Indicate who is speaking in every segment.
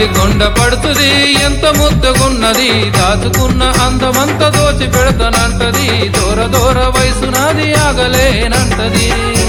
Speaker 1: పల్లి కొండ పడుతుంది ఎంత ముద్దగున్నది దాచుకున్న అందమంత దోచి పెడతానంటది దూర దూర వయసు నాది ఆగలేనంటది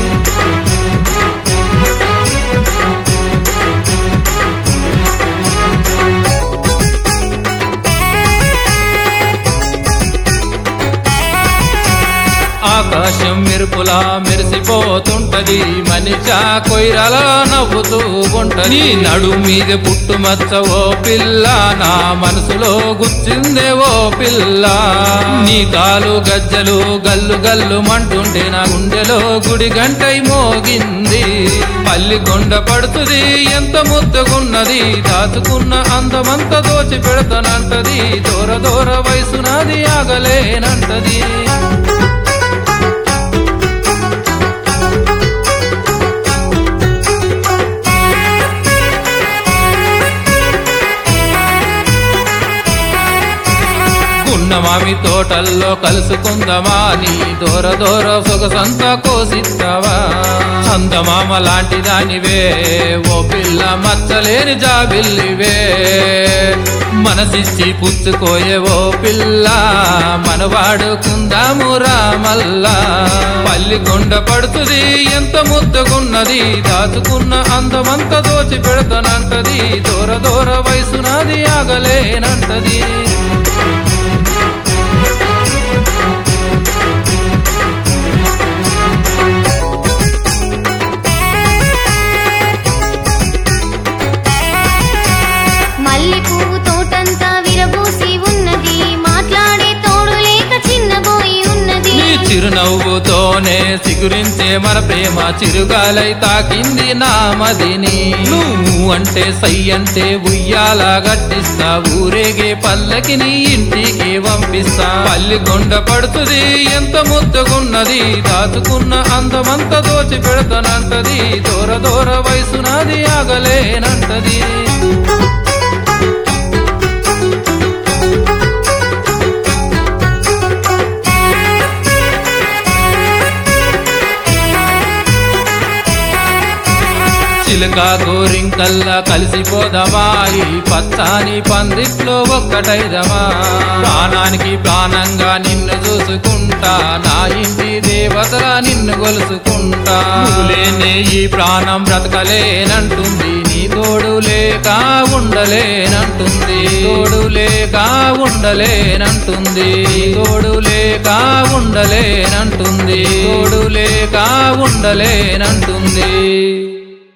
Speaker 1: ఆకాశం మెరుపులా మెరిసిపోతుంటది మనిషా కొయ్యలా నవ్వుతూ ఉంటది నడు మీద పుట్టుమచ్చ ఓ పిల్ల నా మనసులో గుచ్చిందే ఓ పిల్ల నీ కాలు గజ్జలు గల్లు గల్లు మంటుంటే నా గుండెలో గుడి గంటై మోగింది పల్లి కొండ పడుతుంది ఎంత ముద్దగున్నది దాచుకున్న అందమంత దోచి పెడతానంటది దూర దూర వయసు నాది ఆగలేనంటది ఉన్న మామి తోటల్లో కలుసుకుందమా నీ దూర దూర సొగసంతా కోసిస్తావా చందమామ లాంటి దానివే ఓ పిల్ల మచ్చలేని జాబిల్లివే మనసిచ్చి పుచ్చుకోయే ఓ పిల్ల మనవాడుకుందాము రామల్లా పల్లి కొండ పడుతుంది ఎంత ముద్దగున్నది దాచుకున్న అందమంత దోచి పెడతానంటది దూర దూర వయసు నాది ఆగలేనంటది
Speaker 2: మల్లె పువ్వు తోటంతా విరబూసి ఉన్నది మాట్లాడే తోడు లేక చిన్నబోయి ఉన్నది
Speaker 1: నీ చిరునవ్వుతోనే సిగురించే మన ప్రేమ చిరుగాలై తాకింది నా మదిని నువ్వు అంటే సై అంటే ఉయ్యాల గట్టిస్తా ఊరేగే పల్లకి నీ ఇంటికి పంపిస్తా పల్లి కొండ పడుతుంది ఎంత ముద్దగున్నది దాచుకున్న అందమంత దోచి పెడతానంటది దూర దూర వయసు నాది ఆగలేనంటది చిలక గోరింకల్లా కలిసిపోదమా ఈ పచ్చాని పందిట్లో ఒక్కటైదమా ప్రాణానికి ప్రాణంగా నిన్ను చూసుకుంటా నా ఇంటి దేవతలా నిన్ను గొలుసుకుంటా నువ్వు లేనే ఈ ప్రాణం బ్రతకలేనంటుంది నీ తోడు లేక ఉండలేనంటుంది తోడు లేక ఉండలేనంటుంది తోడు లేక ఉండలేనంటుంది తోడు లేక ఉండలేనంటుంది